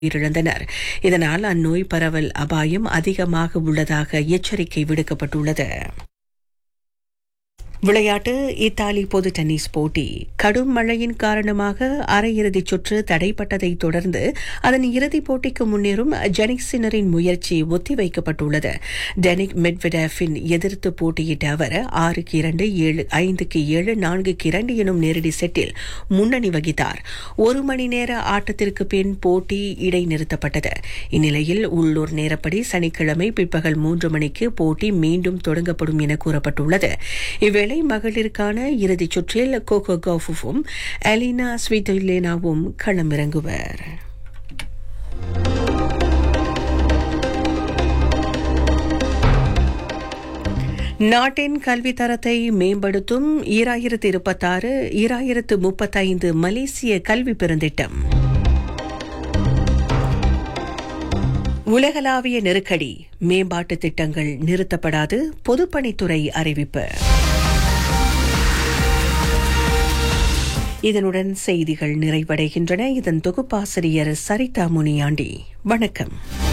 உயிரிழந்தனர் இதனால் அந்நோய் பரவல் அபாயம் அதிகமாக உள்ளதாக எச்சரிக்கை விடுக்கப்பட்டுள்ளது விளையாட்டு இத்தாலி பொது டென்னிஸ் போட்டி கடும் மழையின் காரணமாக அரையிறுதிச் சுற்று தடைப்பட்டதை தொடர்ந்து அதன் இறுதிப் போட்டிக்கு முன்னேறும் ஜெனிக் சின்னரின் முயற்சி ஒத்திவைக்கப்பட்டுள்ளது டெனிக் மெட்வெடேஃபின் எதிர்த்து போட்டியிட்ட அவர் ஆறுக்கு இரண்டு ஏழு ஐந்துக்கு ஏழு நான்குக்கு இரண்டு எனும் நேரடி செட்டில் முன்னணி வகித்தார் ஒரு மணி நேர ஆட்டத்திற்கு பின் போட்டி இடைநிறுத்தப்பட்டது இந்நிலையில் உள்ளூர் நேரப்படி சனிக்கிழமை பிற்பகல் மூன்று மணிக்கு போட்டி மீண்டும் தொடங்கப்படும் என கூறப்பட்டுள்ளது இவ்வேளை மகளிருக்கான இறுதிச் சுற்றில் கோகோ கவுஃபும் அலினா ஸ்வீட்டோலேனாவும் களமிறங்குவர் நாட்டின் கல்வி தரத்தை மேம்படுத்தும் ஈராயிரத்து இருபத்தாறு ஈராயிரத்து முப்பத்தைந்து மலேசிய கல்வி பெருந்திட்டம் உலகளாவிய நெருக்கடி மேம்பாட்டு திட்டங்கள் நிறுத்தப்படாது பொதுப்பணித்துறை அறிவிப்பு இதனுடன் செய்திகள் நிறைவடைகின்றன இதன் தொகுப்பாசிரியர் சரிதா முனியாண்டி வணக்கம்